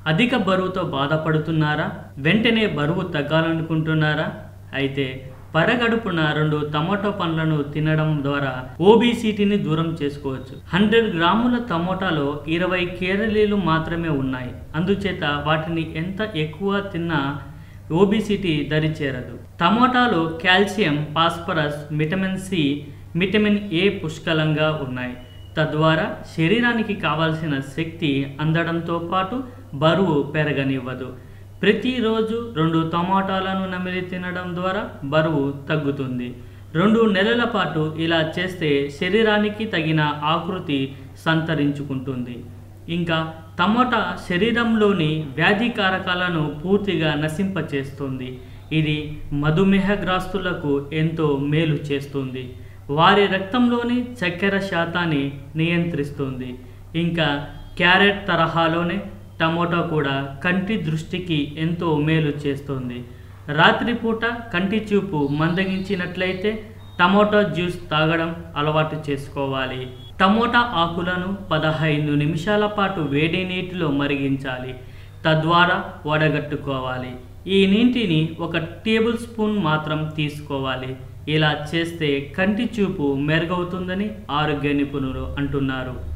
అధిక బరువుతో బాధపడుతున్నారా వెంటనే బరువు తగ్గాలనుకుంటున్నారా అయితే పరగడుపున రెండు టమోటా పండ్లను తినడం ద్వారా ఓబీసీటీని దూరం చేసుకోవచ్చు హండ్రెడ్ గ్రాముల టమోటాలో ఇరవై కేరళీలు మాత్రమే ఉన్నాయి అందుచేత వాటిని ఎంత ఎక్కువ తిన్నా ఓబిసిటీ దరి చేరదు టమోటాలో calcium phosphorus vitamin C vitamin A పుష్కలంగా ఉన్నాయి తద్వారా శరీరానికి కావాల్సిన శక్తి అందడంతో పాటు బరువు పెరగనివ్వదు ప్రతిరోజు రెండు టమాటాలను నమిలి తినడం ద్వారా బరువు తగ్గుతుంది రెండు నెలల పాటు ఇలా చేస్తే శరీరానికి తగిన ఆకృతి సంతరించుకుంటుంది ఇంకా టమోటా శరీరంలోని వ్యాధి కారకాలను పూర్తిగా నశింపచేస్తుంది ఇది మధుమేహగ్రస్తులకు ఎంతో మేలు చేస్తుంది వారి రక్తంలోని చక్కెర శాతాన్ని నియంత్రిస్తుంది ఇంకా క్యారెట్ తరహాలోనే టమోటా కూడా కంటి దృష్టికి ఎంతో మేలు చేస్తుంది రాత్రిపూట కంటి చూపు మందగించినట్లయితే టమోటా జ్యూస్ తాగడం అలవాటు చేసుకోవాలి టమోటా ఆకులను పదహైదు నిమిషాల పాటు వేడి నీటిలో మరిగించాలి తద్వారా వడగట్టుకోవాలి ఈ నీటిని ఒక టేబుల్ స్పూన్ మాత్రం తీసుకోవాలి ఇలా చేస్తే కంటి చూపు మెరుగవుతుందని ఆరోగ్య నిపుణులు అంటున్నారు